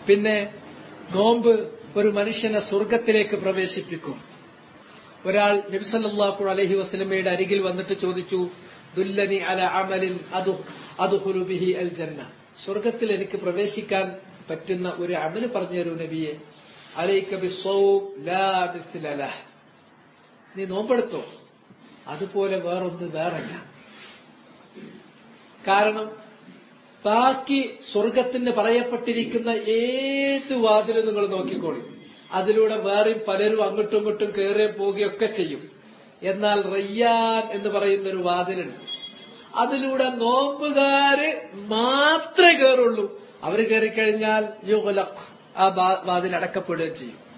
പിന്നെ നോമ്പ് ഒരു മനുഷ്യനെ സ്വർഗത്തിലേക്ക് പ്രവേശിപ്പിക്കും ഒരാൾ നബിസല്ലാഹു അലഹി വസ്ലമയുടെ അരികിൽ വന്നിട്ട് ചോദിച്ചു ദുല്ലനി അല അമലിൻ അദുഹുലു ബിഹി അൽ ജന്ന സ്വർഗത്തിൽ എനിക്ക് പ്രവേശിക്കാൻ പറ്റുന്ന ഒരു അമല് പറഞ്ഞു തരൂ നബിയെ അലൈക ബിസ്സൗം ലാ മിസ്ല ലഹ് നീ നോമ്പെടുത്തോ അതുപോലെ വേറൊന്ന് വേറല്ല കാരണം ബാക്കി സ്വർഗത്തിന് പറയപ്പെട്ടിരിക്കുന്ന ഏത് വാതിലും നിങ്ങൾ നോക്കിക്കോളി അതിലൂടെ വേറെയും പലരും അങ്ങോട്ടും ഇങ്ങോട്ടും കയറുകയും പോവുകയൊക്കെ ചെയ്യും എന്നാൽ റയ്യാൻ എന്ന് പറയുന്ന ഒരു വാതിലുണ്ട് അതിലൂടെ നോമ്പുകാര് മാത്രമേ കയറുള്ളൂ അവര് കയറിക്കഴിഞ്ഞാൽ യുഗലക് ആ വാതിൽ അടക്കപ്പെടുകയും ചെയ്യും